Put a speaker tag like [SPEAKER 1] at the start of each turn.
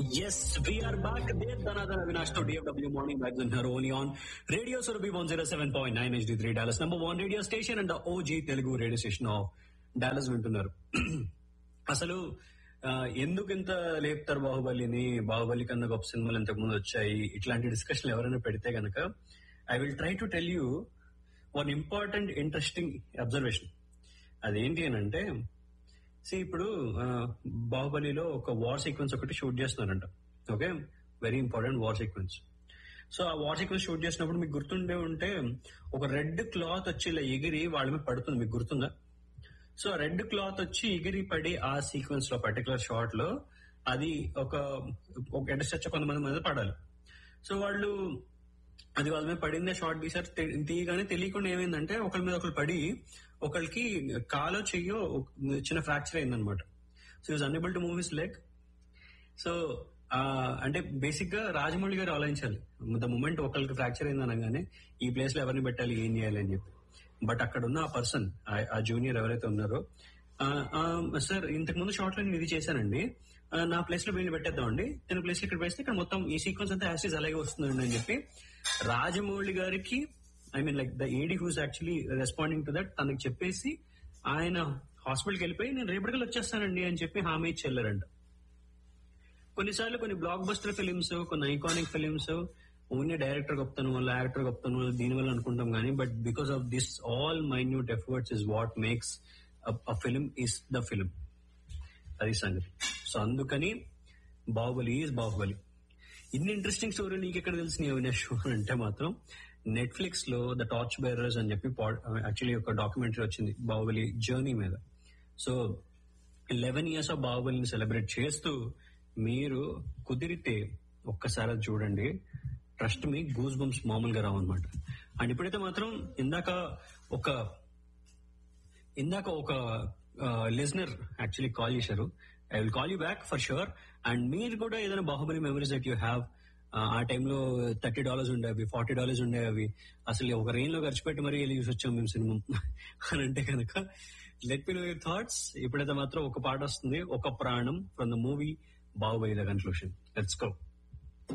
[SPEAKER 1] Yes, we are back. There, Dhanadhan Avinash to DFW Morning Magazine here only on Radio Surabhi 107.9 HD3 Dallas number one radio station and the OG Telugu radio station of Dallas వింటున్నారు అసలు ఆ, ఎందుకు ఇంత లేపుతారు బాహుబలిని బాహుబలి కన్నా గొప్ప సినిమాలు ఇంతకు ముందు వచ్చాయి ఇట్లాంటి డిస్కషన్ ఎవరైనా పెడితే గనక I will try to tell you one important interesting observation అదేంటి అని అంటే సి ఇప్పుడు ఆ, బాహుబలిలో ఒక వార్ సీక్వెన్స్ ఒకటి షూట్ చేస్తున్నారంట okay very important war sequence so ఆ వార్ సీక్వెన్స్ షూట్ చేసినప్పుడు మీకు గుర్తుండే ఉంటే ఒక రెడ్ క్లాత్ వచ్చి ఇలా ఎగిరి వాళ్ళ మీద పడుతుంది మీకు గుర్తుందా సో రెడ్ క్లాత్ వచ్చి ఎగిరి పడి ఆ సీక్వెన్స్ లో పర్టికులర్ షార్ట్ లో అది ఒక ఒక ఎడస్టచ్ కొంతమంది మీద పడాలి సో వాళ్ళు అది వాళ్ళ మీద పడిందే షార్ట్ తీసారు తె- తీయగానే తెలియకుండా ఏమైందంటే ఒకరి మీద ఒకరు పడి ఒకరికి కాలో చెయ్యో ఒక చిన్న ఫ్రాక్చర్ అయిందనమాట so is unable to move his leg so ఆ, అంటే బేసిక్ గా రాజమౌళి గారు ఆలోచించాలి ద మూమెంట్ ఒకరికి ఫ్రాక్చర్ అయింది అనగానే ఈ ప్లేస్ లో ఎవరిని పెట్టాలి ఏం చేయాలి అని చెప్పి బట్ అక్కడ ఉన్న ఆ పర్సన్ ఆ జూనియర్ ఎవరైతే ఉన్నారో సార్ ఇంతకు ముందు షార్ట్ లో నేను ఇది చేశానండి ఆ, నా ప్లేస్ లో వీళ్ళు పెట్టేద్దామండి తన ప్లేస్ లో ఇక్కడ వేస్తే ఇక్కడ మొత్తం ఈ సీక్వెన్స్ అంతా యాసిస్ అలాగే వస్తుందండి అని చెప్పి రాజమౌళి గారికి I mean like the AD who's actually responding to that తనకి చెప్పేసి ఆయన హాస్పిటల్కి వెళ్ళిపోయి నేను రేపటికల్ వచ్చేస్తానండి అని చెప్పి హామీ ఇచ్చి వెళ్ళారంట కొన్నిసార్లు కొన్ని బ్లాక్ బస్టర్ ఫిలిమ్స్ కొన్ని ఐకానిక్ ఫిలిమ్స్ ఓన్లీ డైరెక్టర్ గొప్పతనం వల్ల యాక్టర్ గొప్పతనం వల్ల దీని వల్ల అనుకుంటాం కానీ but because of this all minute efforts is what makes a film is the film అది సంగతి సో అందుకని బాహుబలి ఈజ్ బాహుబలి ఇన్ని ఇంట్రెస్టింగ్ స్టోరీ నీకు ఎక్కడ తెలిసిన అవినాష్ అంటే మాత్రం నెట్ఫ్లిక్స్ లో ద టార్చ్ బేరర్స్ అని చెప్పి యాక్చువల్లీ ఒక డాక్యుమెంటరీ వచ్చింది బాహుబలి జర్నీ మీద సో లెవెన్ ఇయర్స్ ఆఫ్ బాహుబలిని సెలబ్రేట్ చేస్తూ మీరు కుదిరితే ఒక్కసారి అది చూడండి ట్రస్ట్ మీ గూస్ బంప్స్ మామూలుగా రావు అనమాట అండ్ ఇప్పుడైతే మాత్రం ఇందాక ఒక ఇందాక ఒక లిజనర్ యాక్చువల్లీ కాల్ చేశారు I will call you back for sure and మీరు కూడా ఏదైనా Baahubali memories that you have ఆ టైంలో థర్టీ డాలర్స్ ఉండేవి ఫార్టీ డాలర్స్ ఉండేవి అసలు ఒక రేంజ్ లో ఖర్చు పెట్టి మరీ వెళ్ళి చూసి వచ్చాం మేము సినిమా అని అంటే కనుక let me know your thoughts ఇప్పుడైతే మాత్రం ఒక పాట వస్తుంది ఒక ప్రాణం from the movie Baahubali the conclusion let's go